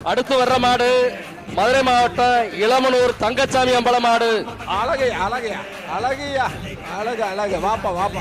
அடுத்து வர்ற மாடு மதுரை மாவட்டம் இளமனூர் தங்கச்சாமி அம்பல மாடு அழகையா அழகையா அழகையா அழகு அழகு வாப்பா வாப்பா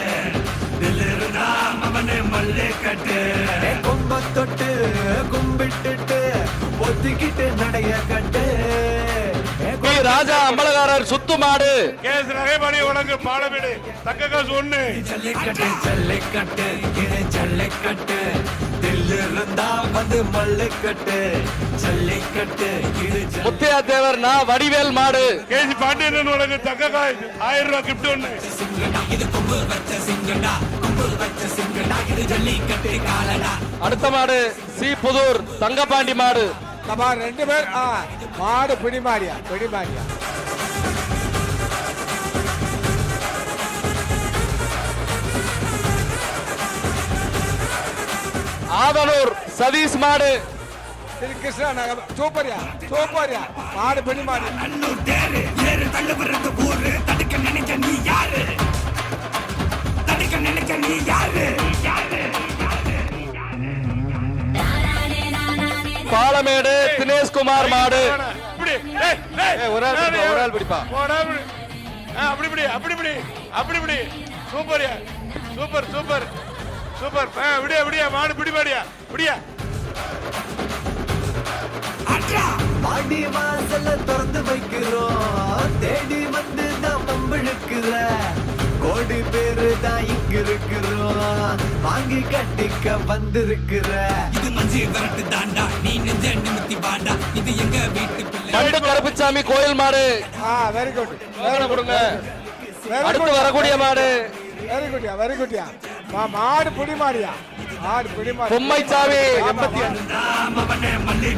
கொம்ப தொட்டு கும்பிட்டுட்டு ஒத்திக்கிட்டு நடைய கட்டு பி. ராஜா அம்பலகாரர் சுத்து மாடு கேஸ் நகைமணி உனக்கு பாலமேடு தக்க காசு ஒண்ணு ஜல்லிக்கட்டு ஜல்லிக்கட்டு இது ஜல்லிக்கட்டு தில்லு இருந்தா வந்து மல்லுக்கட்டு ஜல்லிக்கட்டு இது ஜல்லிக்கட்டு. முத்தையா தேவர் நா வடிவேல் மாடு கேசி பாண்டியன் உனக்கு தக்க காய் ஆயிரம் ரூபாய் கிஃப்ட் ஒண்ணு அடுத்த மாடு சி புதூர் தங்கபாண்டி மாடு நம்ம ரெண்டு பேர் ஆ மாடு பிடி மாடியா பிடி மாடியா ஆதனூர் சதீஷ் மாடு திரு கிருஷ்ணா நகர் சூப்பர்யா சூப்பர்யா மாடு பிடி மாடி பாலமேடு தினேஷ்குமார் மாடு இப்படி ஏய், ஏய், ஏய், ஒரு ஆள் பிடிப்பா, ஒரு ஆள் பிடிப்பா. போடா, இப்படி. ஆ, அப்படி இப்படி அப்படி இப்படி அப்படி இப்படி சூப்பர்யா சூப்பர் சூப்பர் சூப்பர் ஆ, விடியா விடியா மாடு பிடி மாடியா விடியா பாடி வாசல்ல திறந்து வைக்கிறோம் தேடி வந்து தான் பம்பிழுக்கிற கோடி பேரு தான் இங்க இருக்கிறோம் வாங்கி கட்டிக்க வந்திருக்கிற இது மஞ்சு விரட்டு தாண்டா நீ நெஞ்ச நிமித்தி வாண்டா இது எங்க வீட்டு பிள்ளை பண்டு கருப்புச்சாமி கோயில் மாடு ஆ வெரி குட் வேதனை கொடுங்க வெரி அடுத்து குட் வரக்கூடிய மாடு வெரி குட்யா வெரி குட்யா மா மாடு பிடி மாடியா மாடு பிடி மாடி பொம்மைச்சாமி எண்பத்தி அவனே மல்லி